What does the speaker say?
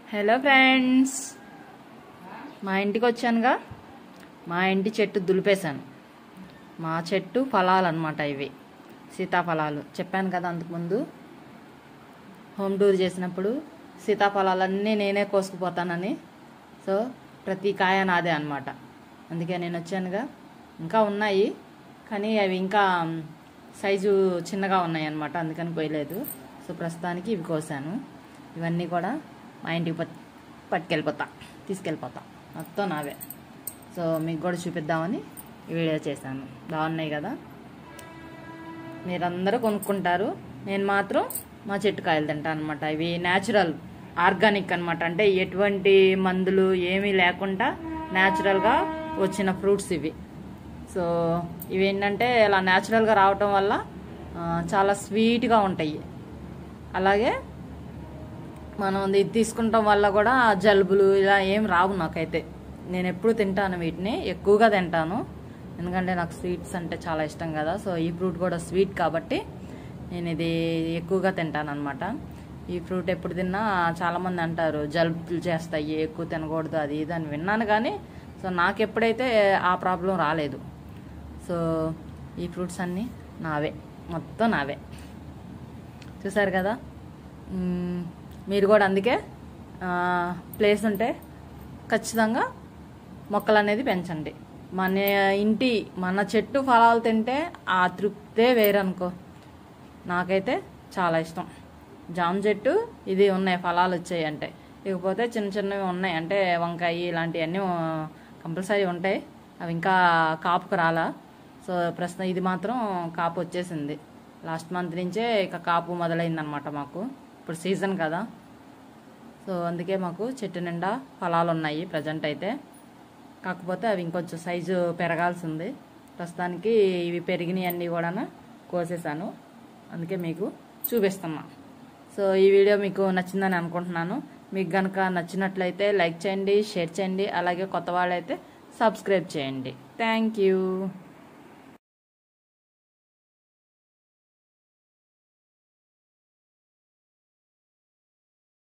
hello friends మా ఇంటికి వచ్చానుగా మా ఇంటి చెట్టు దులిపేశాను మా చెట్టు ఫలాలు అనమాట ఇవి సీతాఫలాలు చెప్పాను కదా అంతకుముందు హోమ్ టూర్ చేసినప్పుడు సీతాఫలాలన్నీ నేనే కోసుకుపోతానని సో ప్రతి కాయ నాదే అనమాట అందుకే నేను వచ్చానుగా ఇంకా ఉన్నాయి కానీ అవి ఇంకా సైజు చిన్నగా ఉన్నాయి అనమాట అందుకని పోయలేదు సో ప్రస్తుతానికి ఇవి కోసాను ఇవన్నీ కూడా మా ఇంటికి పట్ పట్టుకెళ్ళిపోతా తీసుకెళ్ళిపోతా మొత్తం నావే సో మీకు కూడా చూపిద్దామని ఈ వీడియో చేశాను బాగున్నాయి కదా మీరందరూ కొనుక్కుంటారు నేను మాత్రం మా చెట్టు కాయలు తింటాను అనమాట ఇవి న్యాచురల్ ఆర్గానిక్ అనమాట అంటే ఎటువంటి మందులు ఏమీ లేకుండా న్యాచురల్గా వచ్చిన ఫ్రూట్స్ ఇవి సో ఇవి ఏంటంటే ఇలా న్యాచురల్గా రావటం వల్ల ఆ, చాలా స్వీట్గా ఉంటాయి అలాగే మనం ఇది తీసుకుంటాం వల్ల కూడా జలుబులు ఇలా ఏం రావు నాకైతే నేను ఎప్పుడు తింటాను వీటిని ఎక్కువగా తింటాను ఎందుకంటే నాకు స్వీట్స్ అంటే చాలా ఇష్టం కదా సో ఈ ఫ్రూట్ కూడా స్వీట్ కాబట్టి నేను ఇది ఎక్కువగా తింటాను అనమాట ఈ ఫ్రూట్ ఎప్పుడు తిన్నా చాలామంది అంటారు జలుబులు చేస్తాయి ఎక్కువ తినకూడదు అది ఇది అని విన్నాను కానీ సో నాకు ఎప్పుడైతే ఆ ప్రాబ్లం రాలేదు సో ఈ ఫ్రూట్స్ అన్నీ నావే మొత్తం నావే చూసారు కదా మ్మ్, మీరు కూడా అందుకే ఆ, ప్లేస్ ఉంటే ఖచ్చితంగా మొక్కలు అనేది పెంచండి మన ఇంటి మన చెట్టు ఫలాలు తింటే ఆ తృప్తే వేరనుకో నాకైతే చాలా ఇష్టం జామ చెట్టు ఇది ఉన్నాయి ఫలాలు వచ్చాయి అంటే ఇకపోతే చిన్న చిన్నవి ఉన్నాయి అంటే వంకాయ ఇలాంటివన్నీ కంపల్సరీ ఉంటాయి అవి ఇంకా కాపుకు రాలా సో ప్రస్తుతం ఇది మాత్రం కాపు వచ్చేసింది లాస్ట్ మంత్ నుంచే ఇక కాపు మొదలైందనమాట మాకు ఇప్పుడు సీజన్ కదా సో అందుకే మాకు చెట్టు నిండా ఫలాలు ఉన్నాయి ప్రజెంట్ అయితే కాకపోతే అవి ఇంకొంచెం సైజు పెరగాల్సి ఉంది ప్రస్తుతానికి ఇవి పెరిగినవి అన్నీ కూడా కోసేసాను అందుకే మీకు చూపిస్తున్నా సో ఈ వీడియో మీకు నచ్చిందని అనుకుంటున్నాను మీకు కనుక నచ్చినట్లయితే లైక్ చేయండి షేర్ చేయండి అలాగే కొత్త వాళ్ళైతే సబ్స్క్రైబ్ చేయండి థ్యాంక్ యూ